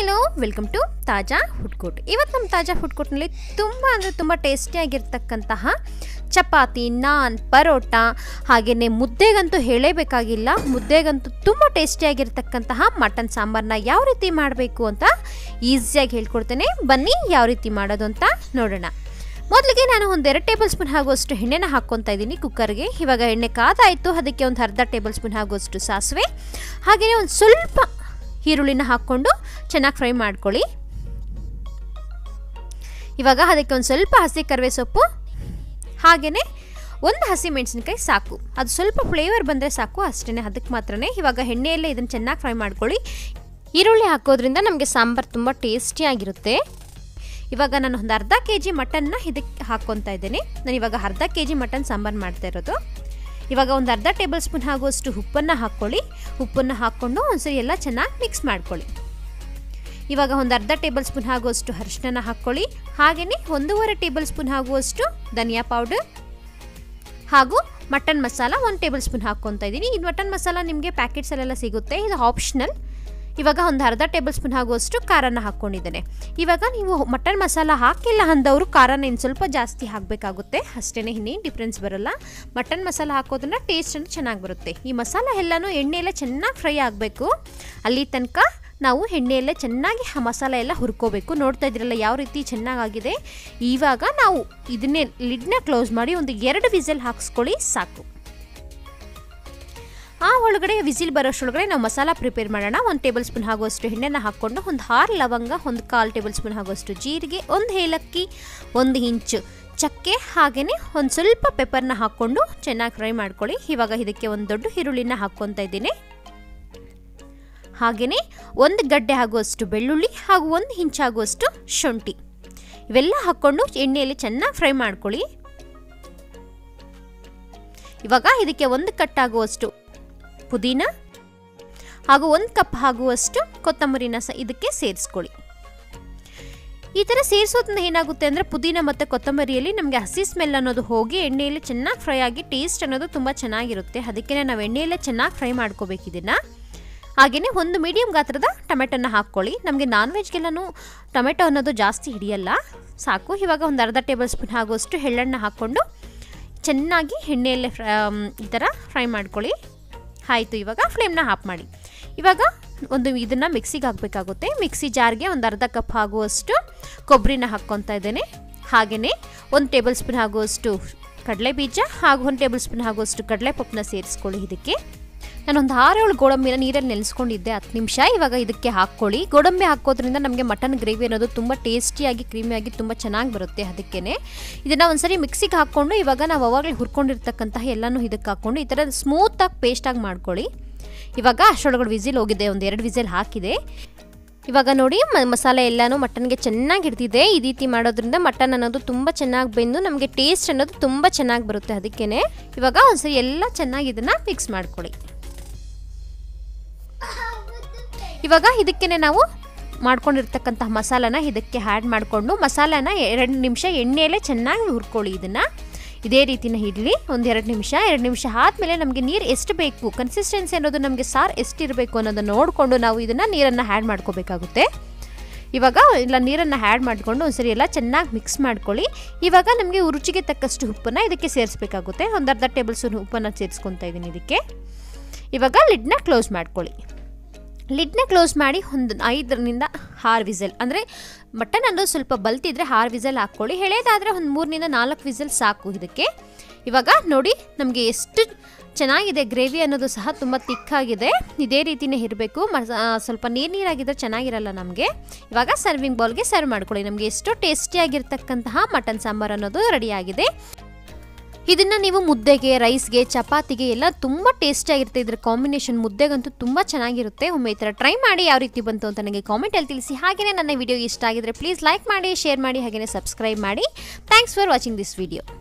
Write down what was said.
hello welcome to Taaza food court ಇವತ್ತು ನಮ್ಮ ತಾಜಾ ಫುಡ್ ಕೋರ್ಟ್ನಲ್ಲಿ ತುಂಬ ಅಂದರೆ ತುಂಬ ಟೇಸ್ಟಿಯಾಗಿರ್ತಕ್ಕಂತಹ ಚಪಾತಿ ನಾನ್ ಪರೋಟ ಹಾಗೆಯೇ ಮುದ್ದೆಗಂತೂ ಹೇಳಲೇಬೇಕಾಗಿಲ್ಲ ಮುದ್ದೆಗಂತೂ ತುಂಬ ಟೇಸ್ಟಿಯಾಗಿರ್ತಕ್ಕಂತಹ ಮಟನ್ ಸಾಂಬಾರನ್ನ ಯಾವ ರೀತಿ ಮಾಡಬೇಕು ಅಂತ ಈಸಿಯಾಗಿ ಹೇಳ್ಕೊಡ್ತೇನೆ ಬನ್ನಿ ಯಾವ ರೀತಿ ಮಾಡೋದು ಅಂತ ನೋಡೋಣ ಮೊದಲಿಗೆ ನಾನು ಒಂದು ಎರಡು ಟೇಬಲ್ ಸ್ಪೂನ್ ಆಗುವಷ್ಟು ಎಣ್ಣೆನ ಹಾಕ್ಕೊತಾ ಇದ್ದೀನಿ ಕುಕ್ಕರ್ಗೆ ಇವಾಗ ಎಣ್ಣೆ ಕಾದಾಯಿತು ಅದಕ್ಕೆ ಒಂದು ಅರ್ಧ ಟೇಬಲ್ ಸ್ಪೂನ್ ಆಗುವಷ್ಟು ಸಾಸಿವೆ ಹಾಗೆಯೇ ಒಂದು ಸ್ವಲ್ಪ ಈರುಳ್ಳಿನ ಹಾಕ್ಕೊಂಡು ಚೆನ್ನಾಗಿ ಫ್ರೈ ಮಾಡ್ಕೊಳ್ಳಿ ಇವಾಗ ಅದಕ್ಕೆ ಒಂದು ಸ್ವಲ್ಪ ಹಸಿ ಕರಿವೆ ಸೊಪ್ಪು ಹಾಗೆಯೇ ಒಂದು ಹಸಿ ಮೆಣಸಿನ್ಕಾಯಿ ಸಾಕು ಅದು ಸ್ವಲ್ಪ ಫ್ಲೇವರ್ ಬಂದರೆ ಸಾಕು ಅಷ್ಟೇ ಅದಕ್ಕೆ ಮಾತ್ರನೇ ಇವಾಗ ಎಣ್ಣೆಯಲ್ಲೇ ಇದನ್ನು ಚೆನ್ನಾಗಿ ಫ್ರೈ ಮಾಡ್ಕೊಳ್ಳಿ ಈರುಳ್ಳಿ ಹಾಕೋದ್ರಿಂದ ನಮಗೆ ಸಾಂಬಾರು ತುಂಬ ಟೇಸ್ಟಿಯಾಗಿರುತ್ತೆ ಇವಾಗ ನಾನು ಒಂದು ಅರ್ಧ ಕೆ ಜಿ ಮಟನ್ನ ಇದಕ್ಕೆ ಹಾಕ್ಕೊತಾ ಇದ್ದೇನೆ ನಾನು ಇವಾಗ ಅರ್ಧ ಕೆ ಜಿ ಮಟನ್ ಸಾಂಬಾರು ಮಾಡ್ತಾ ಇರೋದು ಇವಾಗ ಒಂದು ಅರ್ಧ ಟೇಬಲ್ ಸ್ಪೂನ್ ಆಗುವಷ್ಟು ಉಪ್ಪನ್ನು ಹಾಕ್ಕೊಳ್ಳಿ ಉಪ್ಪನ್ನು ಹಾಕ್ಕೊಂಡು ಒಂದ್ಸರಿ ಎಲ್ಲ ಚೆನ್ನಾಗಿ ಮಿಕ್ಸ್ ಮಾಡ್ಕೊಳ್ಳಿ ಇವಾಗ ಒಂದು ಅರ್ಧ ಟೇಬಲ್ ಸ್ಪೂನ್ ಆಗುವಷ್ಟು ಅರಿಶಿನ ಹಾಕ್ಕೊಳ್ಳಿ ಹಾಗೆಯೇ ಒಂದೂವರೆ ಟೇಬಲ್ ಸ್ಪೂನ್ ಆಗುವಷ್ಟು ಧನಿಯಾ ಪೌಡರ್ ಹಾಗೂ ಮಟನ್ ಮಸಾಲ ಒಂದು ಟೇಬಲ್ ಸ್ಪೂನ್ ಹಾಕ್ಕೊತಾ ಇದ್ದೀನಿ ಈ ಮಟನ್ ಮಸಾಲ ನಿಮಗೆ ಪ್ಯಾಕೆಟ್ಸಲ್ಲೆಲ್ಲ ಸಿಗುತ್ತೆ ಇದು ಆಪ್ಷನಲ್ ಇವಾಗ ಒಂದು ಅರ್ಧ ಟೇಬಲ್ ಸ್ಪೂನ್ ಆಗುವಷ್ಟು ಖಾರನ ಹಾಕ್ಕೊಂಡಿದ್ದೇನೆ ಇವಾಗ ನೀವು ಮಟನ್ ಮಸಾಲ ಹಾಕಿಲ್ಲ ಅಂದವರು ಖಾರನ ಇನ್ನು ಸ್ವಲ್ಪ ಜಾಸ್ತಿ ಹಾಕಬೇಕಾಗುತ್ತೆ ಅಷ್ಟೇ ಇನ್ನೇನು ಡಿಫ್ರೆನ್ಸ್ ಬರೋಲ್ಲ ಮಟನ್ ಮಸಾಲ ಹಾಕೋದ್ರಿಂದ ಟೇಸ್ಟ್ ಅಂತ ಚೆನ್ನಾಗಿ ಬರುತ್ತೆ ಈ ಮಸಾಲ ಎಲ್ಲನೂ ಎಣ್ಣೆಯಲ್ಲೇ ಚೆನ್ನಾಗಿ ಫ್ರೈ ಆಗಬೇಕು ಅಲ್ಲಿ ತನಕ ನಾವು ಎಣ್ಣೆಯಲ್ಲೇ ಚೆನ್ನಾಗಿ ಆ ಮಸಾಲ ಎಲ್ಲ ಹುರ್ಕೋಬೇಕು ನೋಡ್ತಾ ಇದ್ರಲ್ಲ ಯಾವ ರೀತಿ ಚೆನ್ನಾಗಾಗಿದೆ ಇವಾಗ ನಾವು ಇದನ್ನೇ ಲಿಡ್ನ ಕ್ಲೋಸ್ ಮಾಡಿ ಒಂದು ಎರಡು ವಿಸಲ್ ಹಾಕ್ಸ್ಕೊಳ್ಳಿ ಸಾಕು ಆ ಒಳಗಡೆ ವಿಸಿಲ್ ಬರೋಷ್ಟೊಳಗಡೆ ನಾವು ಮಸಾಲ ಪ್ರಿಪೇರ್ ಮಾಡೋಣ ಒಂದು ಟೇಬಲ್ ಸ್ಪೂನ್ ಆಗುವಷ್ಟು ಎಣ್ಣೆನ ಹಾಕ್ಕೊಂಡು ಒಂದು ಆರು ಲವಂಗ ಒಂದು ಕಾಲು ಟೇಬಲ್ ಸ್ಪೂನ್ ಆಗುವಷ್ಟು ಜೀರಿಗೆ ಒಂದು ಏಲಕ್ಕಿ ಒಂದು ಇಂಚು ಚಕ್ಕೆ ಹಾಗೆಯೇ ಒಂದು ಸ್ವಲ್ಪ ಪೆಪ್ಪರ್ನ ಹಾಕ್ಕೊಂಡು ಚೆನ್ನಾಗಿ ಫ್ರೈ ಮಾಡ್ಕೊಳ್ಳಿ ಇವಾಗ ಇದಕ್ಕೆ ಒಂದು ದೊಡ್ಡ ಈರುಳ್ಳಿನ ಹಾಕ್ಕೊತಾ ಇದ್ದೀನಿ ಹಾಗೆಯೇ ಒಂದು ಗಡ್ಡೆ ಆಗುವಷ್ಟು ಬೆಳ್ಳುಳ್ಳಿ ಹಾಗೂ ಒಂದು ಇಂಚಾಗುವಷ್ಟು ಶುಂಠಿ ಇವೆಲ್ಲ ಹಾಕ್ಕೊಂಡು ಎಣ್ಣೆಯಲ್ಲಿ ಚೆನ್ನಾಗಿ ಫ್ರೈ ಮಾಡ್ಕೊಳ್ಳಿ ಇವಾಗ ಇದಕ್ಕೆ ಒಂದು ಕಟ್ಟಾಗುವಷ್ಟು ಪುದೀನ ಹಾಗೂ ಒಂದು ಕಪ್ ಆಗುವಷ್ಟು ಕೊತ್ತಂಬರಿನ ಸಹ ಇದಕ್ಕೆ ಸೇರಿಸ್ಕೊಳ್ಳಿ ಈ ಥರ ಸೇರಿಸೋದ್ರಿಂದ ಏನಾಗುತ್ತೆ ಅಂದರೆ ಪುದೀನ ಮತ್ತು ಕೊತ್ತಂಬರಿಯಲ್ಲಿ ನಮಗೆ ಹಸಿ ಸ್ಮೆಲ್ ಅನ್ನೋದು ಹೋಗಿ ಎಣ್ಣೆಯಲ್ಲಿ ಚೆನ್ನಾಗಿ ಫ್ರೈ ಆಗಿ ಟೇಸ್ಟ್ ಅನ್ನೋದು ತುಂಬ ಚೆನ್ನಾಗಿರುತ್ತೆ ಅದಕ್ಕೆ ನಾವು ಎಣ್ಣೆಯಲ್ಲೇ ಚೆನ್ನಾಗಿ ಫ್ರೈ ಮಾಡ್ಕೋಬೇಕು ಇದನ್ನು ಹಾಗೆಯೇ ಒಂದು ಮೀಡಿಯಮ್ ಗಾತ್ರದ ಟೊಮೆಟೊನ ಹಾಕ್ಕೊಳ್ಳಿ ನಮಗೆ ನಾನ್ ವೆಜ್ಗೆಲ್ಲನೂ ಟೊಮೆಟೊ ಅನ್ನೋದು ಜಾಸ್ತಿ ಹಿಡಿಯಲ್ಲ ಸಾಕು ಇವಾಗ ಒಂದು ಅರ್ಧ ಟೇಬಲ್ ಸ್ಪೂನ್ ಆಗುವಷ್ಟು ಎಳ್ಳನ್ನು ಹಾಕ್ಕೊಂಡು ಚೆನ್ನಾಗಿ ಎಣ್ಣೆಯಲ್ಲೇ ಫ್ರೈ ಈ ಥರ ಫ್ರೈ ಮಾಡ್ಕೊಳ್ಳಿ ಆಯಿತು ಇವಾಗ ಫ್ಲೇಮ್ನ ಆಫ್ ಮಾಡಿ ಇವಾಗ ಒಂದು ಇದನ್ನು ಮಿಕ್ಸಿಗೆ ಹಾಕಬೇಕಾಗುತ್ತೆ ಮಿಕ್ಸಿ ಜಾರ್ಗೆ ಒಂದು ಅರ್ಧ ಕಪ್ ಆಗುವಷ್ಟು ಕೊಬ್ಬರಿನ ಹಾಕ್ಕೊತಾ ಇದ್ದೇನೆ ಹಾಗೆಯೇ ಒಂದು ಟೇಬಲ್ ಸ್ಪೂನ್ ಆಗುವಷ್ಟು ಕಡಲೆ ಬೀಜ ಹಾಗೂ ಒಂದು ಟೇಬಲ್ ಸ್ಪೂನ್ ಆಗುವಷ್ಟು ಕಡಲೆ ಪಪ್ಪನ್ನ ಸೇರಿಸ್ಕೊಳ್ಳಿ ಇದಕ್ಕೆ ನಾನೊಂದು ಆರೇಳು ಗೋಡಂಬಿನ ನೀರಲ್ಲಿ ನೆನೆಸ್ಕೊಂಡಿದ್ದೆ ಹತ್ತು ನಿಮಿಷ ಇವಾಗ ಇದಕ್ಕೆ ಹಾಕ್ಕೊಳ್ಳಿ ಗೋಡಂಬಿ ಹಾಕೋದ್ರಿಂದ ನಮಗೆ ಮಟನ್ ಗ್ರೇವಿ ಅನ್ನೋದು ತುಂಬ ಟೇಸ್ಟಿಯಾಗಿ ಕ್ರೀಮಿಯಾಗಿ ತುಂಬ ಚೆನ್ನಾಗಿ ಬರುತ್ತೆ ಅದಕ್ಕೇ ಇದನ್ನು ಒಂದ್ಸರಿ ಮಿಕ್ಸಿಗೆ ಹಾಕ್ಕೊಂಡು ಇವಾಗ ನಾವು ಅವಾಗಲೇ ಹುರ್ಕೊಂಡಿರ್ತಕ್ಕಂತಹ ಎಲ್ಲನೂ ಇದಕ್ಕೆ ಹಾಕ್ಕೊಂಡು ಈ ಥರ ಸ್ಮೂತಾಗಿ ಪೇಸ್ಟಾಗಿ ಮಾಡ್ಕೊಳ್ಳಿ ಇವಾಗ ಅಷ್ಟರೊಳಗಡೆ ವಿಸಿಲ್ ಹೋಗಿದೆ ಒಂದು ಎರಡು ವಿಸಿಲ್ ಹಾಕಿದೆ ಇವಾಗ ನೋಡಿ ಮಸಾಲೆ ಎಲ್ಲನೂ ಮಟನ್ಗೆ ಚೆನ್ನಾಗಿ ಹಿಡ್ದಿದೆ ಈ ರೀತಿ ಮಾಡೋದ್ರಿಂದ ಮಟನ್ ಅನ್ನೋದು ತುಂಬ ಚೆನ್ನಾಗಿ ಬೆಂದು ನಮಗೆ ಟೇಸ್ಟ್ ಅನ್ನೋದು ತುಂಬ ಚೆನ್ನಾಗಿ ಬರುತ್ತೆ ಅದಕ್ಕೇ ಇವಾಗ ಒಂದ್ಸರಿ ಎಲ್ಲ ಚೆನ್ನಾಗಿ ಇದನ್ನು ಮಿಕ್ಸ್ ಮಾಡ್ಕೊಳ್ಳಿ ಇವಾಗ ಇದಕ್ಕೇ ನಾವು ಮಾಡ್ಕೊಂಡಿರ್ತಕ್ಕಂತಹ ಮಸಾಲಾನ ಇದಕ್ಕೆ ಆ್ಯಡ್ ಮಾಡಿಕೊಂಡು ಮಸಾಲಾನ ಎರಡು ನಿಮಿಷ ಎಣ್ಣೆಯಲ್ಲೇ ಚೆನ್ನಾಗಿ ಹುರ್ಕೊಳ್ಳಿ ಇದನ್ನು ಇದೇ ರೀತಿನ ಇಡಲಿ ಒಂದು ಎರಡು ನಿಮಿಷ ಎರಡು ನಿಮಿಷ ಆದಮೇಲೆ ನಮಗೆ ನೀರು ಎಷ್ಟು ಬೇಕು ಕನ್ಸಿಸ್ಟೆನ್ಸಿ ಅನ್ನೋದು ನಮಗೆ ಸಾರು ಎಷ್ಟಿರಬೇಕು ಅನ್ನೋದನ್ನು ನೋಡಿಕೊಂಡು ನಾವು ಇದನ್ನು ನೀರನ್ನು ಆ್ಯಡ್ ಮಾಡ್ಕೋಬೇಕಾಗುತ್ತೆ ಇವಾಗ ಇಲ್ಲ ನೀರನ್ನು ಆ್ಯಡ್ ಮಾಡಿಕೊಂಡು ಒಂದ್ಸರಿ ಎಲ್ಲ ಚೆನ್ನಾಗಿ ಮಿಕ್ಸ್ ಮಾಡ್ಕೊಳ್ಳಿ ಇವಾಗ ನಮಗೆ ರುಚಿಗೆ ತಕ್ಕಷ್ಟು ಉಪ್ಪನ್ನು ಇದಕ್ಕೆ ಸೇರಿಸ್ಬೇಕಾಗುತ್ತೆ ಒಂದು ಅರ್ಧ ಟೇಬಲ್ ಸ್ಪೂನ್ ಉಪ್ಪನ್ನು ಸೇರಿಸ್ಕೊತಾ ಇದ್ದೀನಿ ಇದಕ್ಕೆ ಇವಾಗ ಲಿಡ್ನ ಕ್ಲೋಸ್ ಮಾಡ್ಕೊಳ್ಳಿ ಲಿಡ್ನ ಕ್ಲೋಸ್ ಮಾಡಿ ಒಂದು ಐದರಿಂದ ಆರು ವಿಸಲ್ ಅಂದರೆ ಮಟನ್ ಅನ್ನೋದು ಸ್ವಲ್ಪ ಬಲ್ತಿದ್ರೆ ಆರು ವಿಸಲ್ ಹಾಕ್ಕೊಳ್ಳಿ ಎಳೆದಾದರೆ ಒಂದು ಮೂರರಿಂದ ನಾಲ್ಕು ವಿಸಲ್ ಸಾಕು ಇದಕ್ಕೆ ಇವಾಗ ನೋಡಿ ನಮಗೆ ಎಷ್ಟು ಚೆನ್ನಾಗಿದೆ ಗ್ರೇವಿ ಅನ್ನೋದು ಸಹ ತುಂಬ ತಿಕ್ಕಾಗಿದೆ ಇದೇ ರೀತಿಯೇ ಇರಬೇಕು ಮಸ ಸ್ವಲ್ಪ ನೀರು ನೀರಾಗಿದ್ದರೆ ಚೆನ್ನಾಗಿರಲ್ಲ ನಮಗೆ ಇವಾಗ ಸರ್ವಿಂಗ್ ಬೌಲ್ಗೆ ಸರ್ವ್ ಮಾಡ್ಕೊಳ್ಳಿ ನಮಗೆ ಎಷ್ಟು ಟೇಸ್ಟಿಯಾಗಿರ್ತಕ್ಕಂತಹ ಮಟನ್ ಸಾಂಬಾರು ಅನ್ನೋದು ರೆಡಿಯಾಗಿದೆ ಇದನ್ನು ನೀವು ಮುದ್ದೆಗೆ ರೈಸ್ಗೆ ಚಪಾತಿಗೆ ಎಲ್ಲ ತುಂಬ ಟೇಸ್ಟಿಯಾಗಿರುತ್ತೆ ಇದರ ಕಾಂಬಿನೇಷನ್ ಮುದ್ದೆಗಂತೂ ತುಂಬ ಚೆನ್ನಾಗಿರುತ್ತೆ ಒಮ್ಮೆ ಈ ಥರ ಟ್ರೈ ಮಾಡಿ ಯಾವ ರೀತಿ ಬಂತು ಅಂತ ನನಗೆ ಕಾಮೆಂಟಲ್ಲಿ ತಿಳಿಸಿ ಹಾಗೆಯೇ ನನ್ನ ವಿಡಿಯೋ ಇಷ್ಟ ಆಗಿದ್ರೆ ಪ್ಲೀಸ್ ಲೈಕ್ ಮಾಡಿ ಶೇರ್ ಮಾಡಿ ಹಾಗೆಯೇ ಸಬ್ಸ್ಕ್ರೈಬ್ ಮಾಡಿ thanks for watching this video